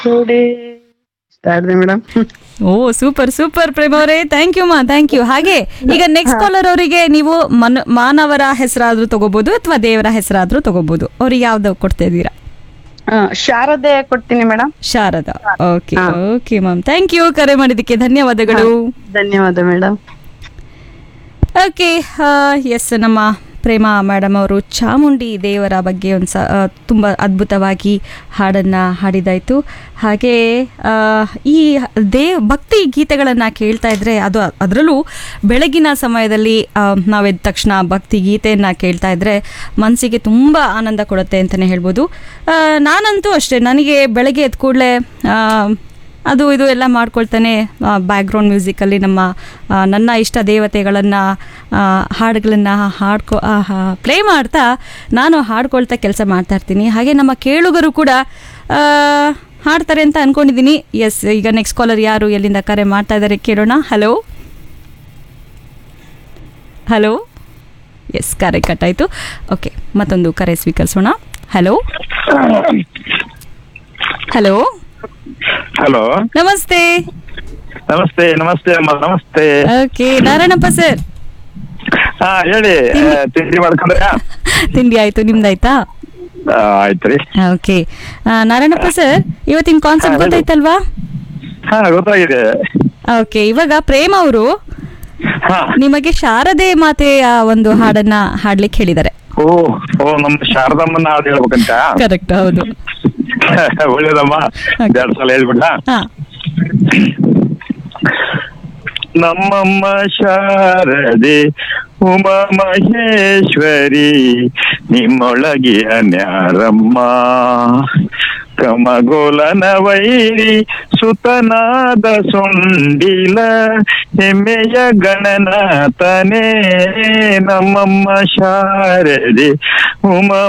ಕೊಡೆ ಇಷ್ಟ ಆಡಿದೆ madam oh super super Prem ಅವರೇ ಥ್ಯಾಂಕ್ ಯು ಮಾ ಥ್ಯಾಂಕ್ ಯು ಹಾಗೆ ಈಗ ನೆಕ್ಸ್ಟ್ ಕಾಲರ್ ಅವರಿಗೆ ನೀವು ಮನ್ ಮಾನವರ ಹೆಸರಾದ್ರೂ ತಗೋಬಹುದು ಅಥವಾ ದೇವರ ಹೆಸರಾದ್ರೂ ತಗೋಬಹುದು ಅವ್ರಿಗೆ ಯಾವ್ದು ಕೊಡ್ತಾ ಇದ್ದೀರಾ ಶಾರದೆ ಕೊಡ್ತೀನಿ ಮೇಡಮ್ ಶಾರದಾ ಓಕೆ ಹಾ. ಓಕೆ ಮ್ಯಾಮ್ ಥ್ಯಾಂಕ್ ಯು ಕರೆ ಮಾಡಿದ್ದಕ್ಕೆ ಧನ್ಯವಾದಗಳು ಧನ್ಯವಾದ ಮೇಡಮ್ ಓಕೆ ಎಸ್ ನಮ್ಮ ಪ್ರೇಮ ಮೇಡಮ್ ಅವರು ಚಾಮುಂಡಿ ದೇವರ ಬಗ್ಗೆ ಒಂದು ಸ ಆ, ತುಂಬ ಅದ್ಭುತವಾಗಿ ಹಾಡನ್ನು ಹಾಡಿದಾಯಿತು ಹಾಗೆ ಆ, ಈ ದೇವ್ ಭಕ್ತಿ ಗೀತೆಗಳನ್ನು ಕೇಳ್ತಾ ಇದ್ದರೆ ಅದು ಅದರಲ್ಲೂ ಬೆಳಗಿನ ಸಮಯದಲ್ಲಿ ಆ, ನಾವೆದ್ದ ತಕ್ಷಣ ಭಕ್ತಿ ಗೀತೆಯನ್ನು ಕೇಳ್ತಾ ಇದ್ದರೆ ಮನಸ್ಸಿಗೆ ತುಂಬ ಆನಂದ ಕೊಡುತ್ತೆ ಅಂತಲೇ ಹೇಳ್ಬೋದು ಆ, ನಾನಂತೂ ಅಷ್ಟೇ ನನಗೆ ಬೆಳಗ್ಗೆ ಎದ್ದ ಕೂಡಲೇ ಅದು ಇದು ಎಲ್ಲ ಮಾಡ್ಕೊಳ್ತಾನೆ ಬ್ಯಾಕ್ಗ್ರೌಂಡ್ ಮ್ಯೂಸಿಕಲ್ಲಿ ನಮ್ಮ ಆ, ನನ್ನ ಇಷ್ಟ ದೇವತೆಗಳನ್ನು ಹಾಡುಗಳನ್ನು ಹಾಡ್ಕೊ ಪ್ಲೇ ಮಾಡ್ತಾ ನಾನು ಹಾಡ್ಕೊಳ್ತಾ ಕೆಲಸ ಮಾಡ್ತಾ ಇರ್ತೀನಿ ಹಾಗೆ ನಮ್ಮ ಕೇಳುಗರು ಕೂಡ ಆ, ಹಾಡ್ತಾರೆ ಅಂತ ಅನ್ಕೊಂಡಿದ್ದೀನಿ ಎಸ್ ಈಗ ನೆಕ್ಸ್ಟ್ ಕಾಲರ್ ಯಾರು ಎಲ್ಲಿಂದ ಕರೆ ಮಾಡ್ತಾ ಇದ್ದಾರೆ ಕೇಳೋಣ ಹಲೋ ಹಲೋ ಎಸ್ ಕರೆ ಕಟ್ಟಾಯಿತು ಓಕೆ ಮತ್ತೊಂದು ಕರೆ ಸ್ವೀಕರಿಸೋಣ ಹಲೋ ಹಲೋ ಹಲೋ ನಮಸ್ತೆ ನಮಸ್ತೆ ನಮಸ್ತೆ ಅಮ್ಮ ನಮಸ್ತೆ ಓಕೆ ನಾರಾಯಣಪ್ಪ ಸರ್ ಹಾ ಹೇಳಿ ಆ, ತಿಂಡಿ ಮಾಡ್ಕೊಂಡ್ರ ತಿಂಡಿ ಆಯ್ತು ನಿಮ್ದಾಯ್ತಾ ಆಯ್ತ್ರಿ ಓಕೆ ನಾರಾಯಣಪ್ಪ ಸರ್ ಇವತ್ತಿನ ಕಾನ್ಸೆಪ್ಟ್ ಹಾ, ಹೇಳಿ. ಗೊತ್ತಾಯ್ತಲ್ವಾ ಹಾ ಗೊತ್ತಾಗಿದೆ ಓಕೆ ಇವಾಗ ಪ್ರೇಮ್ ಅವರು ಹಾ ನಿಮಗೆ ಶಾರದೆ ಮಾತೆಯ ಒಂದು ಹಾಡನ್ನ ಹಾಡ್ಲಿಕ್ಕೆ ಹೇಳಿದ್ದಾರೆ ಓ ಓ ನಮ್ಮ ಶಾರದಮ್ಮನ ಹಾಡು ಹೇಳ್ಬೇಕಂತ ಕರೆಕ್ಟ್ ಹೌದು ಒಳ್ಳೇದಮ್ಮ ಎರಡ್ ಸಲ ಹೇಳ್ಬಿಡ್ಲ ಹಾ ನಮ್ಮಮ್ಮ ಶಾರದೆ ಉಮಾ ಮಹೇಶ್ವರಿ ನಿಮ್ಮೊಳಗಿಯ ನ್ಯಾರಮ್ಮ ಕಮಗೋಲನ ವೈರಿ ಸುತನಾದ ಸೊಂಡಿಲ ಹೆಮ್ಮೆಯ ಗಣನಾಥನೇ ನಮ್ಮಮ್ಮ ಶಾರದೆ ಉಮಾ